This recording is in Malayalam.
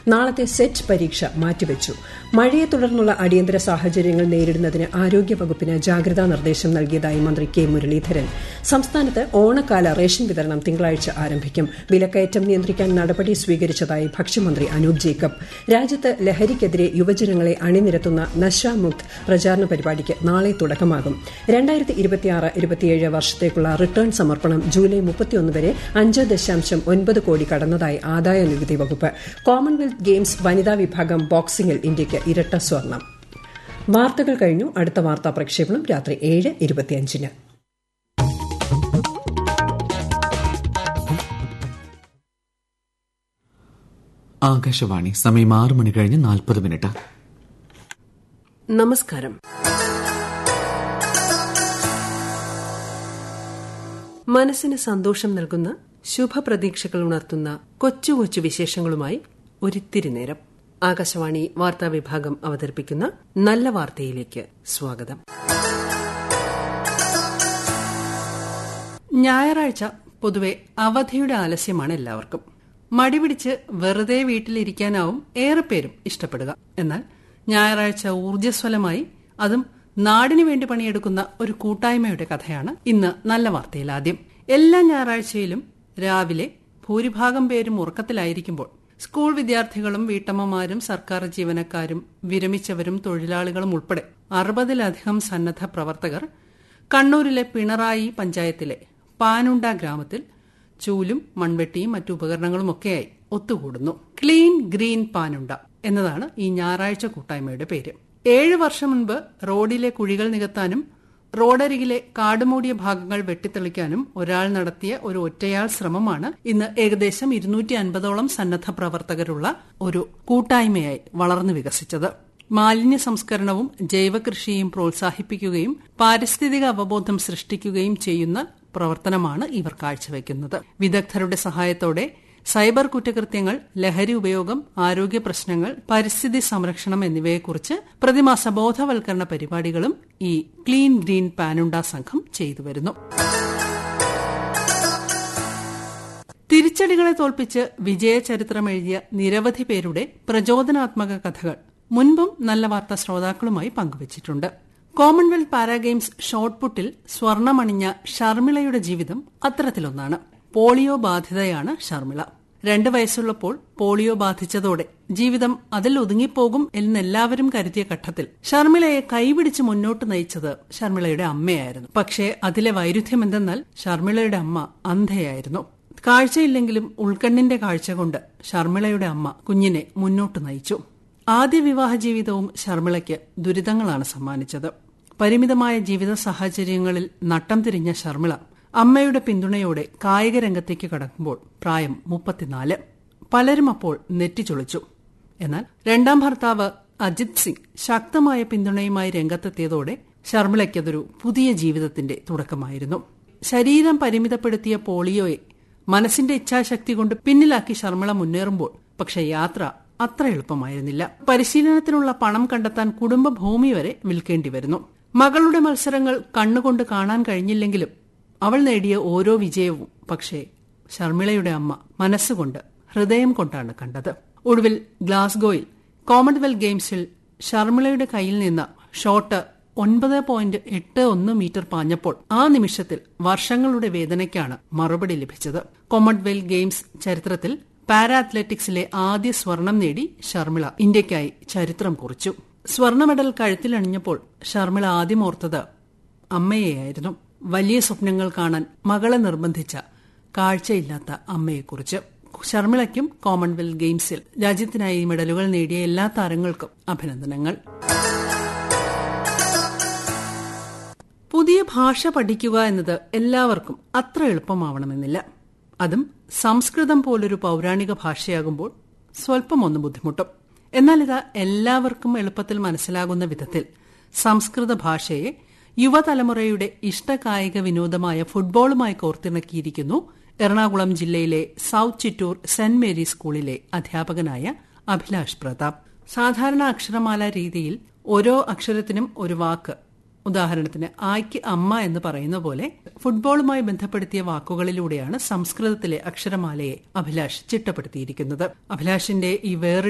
നാളത്തെ സെറ്റ് പരീക്ഷ മാറ്റിവെച്ചു മഴയെ തുടർന്നുള്ള അടിയന്തര സാഹചര്യങ്ങൾ നേരിടുന്നതിന് ആരോഗ്യവകുപ്പിന് ജാഗ്രതാ നിർദ്ദേശം നൽകിയതായി മന്ത്രി കെ മുരളീധരൻ സംസ്ഥാനത്ത് ഓണക്കാല റേഷൻ വിതരണം തിങ്കളാഴ്ച ആരംഭിക്കും വിലക്കയറ്റം നിയന്ത്രിക്കാൻ നടപടി സ്വീകരിച്ചതായി ഭക്ഷ്യമന്ത്രി അനൂപ് ജേക്കബ് രാജ്യത്ത് ലഹരിക്കെതിരെ യുവജനങ്ങളെ അണിനിരത്തുന്ന നശാമുക്ത് പ്രചാരണ പരിപാടിക്ക് നാളെ തുടക്കമാകും രണ്ടായിരത്തി ഇരുപത്തിയാറ് ഇരുപത്തിയേഴ് വർഷത്തേക്കുള്ള റിട്ടേൺ സമർപ്പണം ജൂലൈ മുപ്പത്തിയൊന്ന് വരെ അഞ്ച് ദശാംശം ഒൻപത് കോടി കടന്നതായി ആദായ നികുതി വകുപ്പ് കോമൺവെൽത്ത് ഗെയിംസ് വനിതാ വിഭാഗം ബോക്സിംഗിൽ ഇന്ത്യയ്ക്ക് ഇരട്ട സ്വർണം വാർത്തകൾ കഴിഞ്ഞു അടുത്ത വാർത്താ പ്രക്ഷേപണം രാത്രി ഏഴ് ഇരുപത്തിയഞ്ചിന് ആകാശവാണി സമയം ആറ് മണി കഴിഞ്ഞ് നാൽപ്പത് മിനിറ്റ് നമസ്കാരം മനസ്സിന് സന്തോഷം നൽകുന്ന ശുഭപ്രതീക്ഷകൾ ഉണർത്തുന്ന കൊച്ചു കൊച്ചു വിശേഷങ്ങളുമായി ഒരിത്തിരി നേരം ആകാശവാണി വാർത്താ വിഭാഗം അവതരിപ്പിക്കുന്ന നല്ല വാർത്തയിലേക്ക് സ്വാഗതം ഞായറാഴ്ച പൊതുവെ അവധിയുടെ ആലസ്യമാണ് എല്ലാവർക്കും മടിപിടിച്ച് വെറുതെ വീട്ടിലിരിക്കാനാവും ഏറെ പേരും ഇഷ്ടപ്പെടുക എന്നാൽ ഞായറാഴ്ച ഊർജ്ജസ്വലമായി അതും നാടിനു വേണ്ടി പണിയെടുക്കുന്ന ഒരു കൂട്ടായ്മയുടെ കഥയാണ് ഇന്ന് നല്ല വാർത്തയിൽ ആദ്യം എല്ലാ ഞായറാഴ്ചയിലും രാവിലെ ഭൂരിഭാഗം പേരും ഉറക്കത്തിലായിരിക്കുമ്പോൾ സ്കൂൾ വിദ്യാർത്ഥികളും വീട്ടമ്മമാരും സർക്കാർ ജീവനക്കാരും വിരമിച്ചവരും തൊഴിലാളികളും ഉൾപ്പെടെ അറുപതിലധികം സന്നദ്ധ പ്രവർത്തകർ കണ്ണൂരിലെ പിണറായി പഞ്ചായത്തിലെ പാനുണ്ട ഗ്രാമത്തിൽ ചൂലും മൺവെട്ടിയും മറ്റു ഉപകരണങ്ങളും ഒക്കെയായി ഒത്തുകൂടുന്നു ക്ലീൻ ഗ്രീൻ പാനുണ്ട എന്നതാണ് ഈ ഞായറാഴ്ച കൂട്ടായ്മയുടെ പേര് ഏഴ് വർഷം മുൻപ് റോഡിലെ കുഴികൾ നികത്താനും റോഡരികിലെ കാടുമൂടിയ ഭാഗങ്ങൾ വെട്ടിത്തെളിക്കാനും ഒരാൾ നടത്തിയ ഒരു ഒറ്റയാൾ ശ്രമമാണ് ഇന്ന് ഏകദേശം ഇരുന്നൂറ്റി അൻപതോളം സന്നദ്ധ പ്രവർത്തകരുള്ള ഒരു കൂട്ടായ്മയായി വളർന്നു വികസിച്ചത് മാലിന്യ സംസ്കരണവും ജൈവകൃഷിയും പ്രോത്സാഹിപ്പിക്കുകയും പാരിസ്ഥിതിക അവബോധം സൃഷ്ടിക്കുകയും ചെയ്യുന്ന പ്രവർത്തനമാണ് ഇവർ കാഴ്ചവെക്കുന്നത് വിദഗ്ധരുടെ സഹായത്തോടെ സൈബർ കുറ്റകൃത്യങ്ങൾ ലഹരി ഉപയോഗം ആരോഗ്യ പ്രശ്നങ്ങൾ പരിസ്ഥിതി സംരക്ഷണം എന്നിവയെക്കുറിച്ച് പ്രതിമാസ ബോധവൽക്കരണ പരിപാടികളും ഈ ക്ലീൻ ഗ്രീൻ പാനുണ്ട സംഘം ചെയ്തുവരുന്നു തിരിച്ചടികളെ തോൽപ്പിച്ച് വിജയചരിത്രം എഴുതിയ നിരവധി പേരുടെ പ്രചോദനാത്മക കഥകൾ മുൻപും നല്ല വാർത്താ ശ്രോതാക്കളുമായി പങ്കുവച്ചിട്ടുണ്ട് കോമൺവെൽത്ത് പാരാഗെയിംസ് ഷോട്ട്പുട്ടിൽ സ്വർണമണിഞ്ഞ ഷർമിളയുടെ ജീവിതം അത്തരത്തിലൊന്നാണ് പോളിയോ ബാധിതയാണ് ഷർമിള രണ്ട് വയസ്സുള്ളപ്പോൾ പോളിയോ ബാധിച്ചതോടെ ജീവിതം അതിൽ ഒതുങ്ങിപ്പോകും എന്നെല്ലാവരും കരുതിയ ഘട്ടത്തിൽ ഷർമിളയെ കൈപിടിച്ച് മുന്നോട്ട് നയിച്ചത് ഷർമിളയുടെ അമ്മയായിരുന്നു പക്ഷേ അതിലെ വൈരുദ്ധ്യം എന്തെന്നാൽ ഷർമിളയുടെ അമ്മ അന്ധയായിരുന്നു കാഴ്ചയില്ലെങ്കിലും ഉൾക്കണ്ണിന്റെ കാഴ്ച കൊണ്ട് ഷർമിളയുടെ അമ്മ കുഞ്ഞിനെ മുന്നോട്ട് നയിച്ചു ആദ്യ വിവാഹ ജീവിതവും ഷർമിളയ്ക്ക് ദുരിതങ്ങളാണ് സമ്മാനിച്ചത് പരിമിതമായ ജീവിത സാഹചര്യങ്ങളിൽ നട്ടം തിരിഞ്ഞ ഷർമിള അമ്മയുടെ പിന്തുണയോടെ കായിക രംഗത്തേക്ക് കടക്കുമ്പോൾ പ്രായം മുപ്പത്തിനാല് പലരും അപ്പോൾ നെറ്റിച്ചൊളിച്ചു എന്നാൽ രണ്ടാം ഭർത്താവ് അജിത് സിംഗ് ശക്തമായ പിന്തുണയുമായി രംഗത്തെത്തിയതോടെ ഷർമിളയ്ക്കതൊരു പുതിയ ജീവിതത്തിന്റെ തുടക്കമായിരുന്നു ശരീരം പരിമിതപ്പെടുത്തിയ പോളിയോയെ മനസ്സിന്റെ ഇച്ഛാശക്തി കൊണ്ട് പിന്നിലാക്കി ശർമിള മുന്നേറുമ്പോൾ പക്ഷെ യാത്ര അത്ര എളുപ്പമായിരുന്നില്ല പരിശീലനത്തിനുള്ള പണം കണ്ടെത്താൻ കുടുംബ ഭൂമി വരെ വിൽക്കേണ്ടി വരുന്നു മകളുടെ മത്സരങ്ങൾ കണ്ണുകൊണ്ട് കാണാൻ കഴിഞ്ഞില്ലെങ്കിലും അവൾ നേടിയ ഓരോ വിജയവും പക്ഷേ ഷർമിളയുടെ അമ്മ മനസ്സുകൊണ്ട് ഹൃദയം കൊണ്ടാണ് കണ്ടത് ഒടുവിൽ ഗ്ലാസ്ഗോയിൽ കോമൺവെൽത്ത് ഗെയിംസിൽ ഷർമിളയുടെ കയ്യിൽ നിന്ന് ഷോട്ട് ഒൻപത് പോയിന്റ് എട്ട് ഒന്ന് മീറ്റർ പാഞ്ഞപ്പോൾ ആ നിമിഷത്തിൽ വർഷങ്ങളുടെ വേദനയ്ക്കാണ് മറുപടി ലഭിച്ചത് കോമൺവെൽത്ത് ഗെയിംസ് ചരിത്രത്തിൽ പാരാ അത്ലറ്റിക്സിലെ ആദ്യ സ്വർണം നേടി ഷർമിള ഇന്ത്യയ്ക്കായി ചരിത്രം കുറിച്ചു സ്വർണ്ണ മെഡൽ കഴുത്തിലണിഞ്ഞപ്പോൾ ഷർമിള ആദ്യം ഓർത്തത് അമ്മയെയായിരുന്നു വലിയ സ്വപ്നങ്ങൾ കാണാൻ മകളെ നിർബന്ധിച്ച കാഴ്ചയില്ലാത്ത അമ്മയെക്കുറിച്ച് ഷർമിളയ്ക്കും കോമൺവെൽത്ത് ഗെയിംസിൽ രാജ്യത്തിനായി മെഡലുകൾ നേടിയ എല്ലാ താരങ്ങൾക്കും അഭിനന്ദനങ്ങൾ പുതിയ ഭാഷ പഠിക്കുക എന്നത് എല്ലാവർക്കും അത്ര എളുപ്പമാവണമെന്നില്ല അതും സംസ്കൃതം പോലൊരു പൗരാണിക ഭാഷയാകുമ്പോൾ സ്വല്പം ഒന്ന് ബുദ്ധിമുട്ടും എന്നാൽ ഇത് എല്ലാവർക്കും എളുപ്പത്തിൽ മനസ്സിലാകുന്ന വിധത്തിൽ സംസ്കൃത ഭാഷയെ യുവതലമുറയുടെ ഇഷ്ടകായിക വിനോദമായ ഫുട്ബോളുമായി കോർത്തിണക്കിയിരിക്കുന്നു എറണാകുളം ജില്ലയിലെ സൌത്ത് ചിറ്റൂർ സെന്റ് മേരി സ്കൂളിലെ അധ്യാപകനായ അഭിലാഷ് പ്രതാപ് സാധാരണ അക്ഷരമാല രീതിയിൽ ഓരോ അക്ഷരത്തിനും ഒരു വാക്ക് ഉദാഹരണത്തിന് ആയ്ക്ക് അമ്മ എന്ന് പറയുന്ന പോലെ ഫുട്ബോളുമായി ബന്ധപ്പെടുത്തിയ വാക്കുകളിലൂടെയാണ് സംസ്കൃതത്തിലെ അക്ഷരമാലയെ അഭിലാഷ് ചിട്ടപ്പെടുത്തിയിരിക്കുന്നത് അഭിലാഷിന്റെ ഈ വേറിട്ട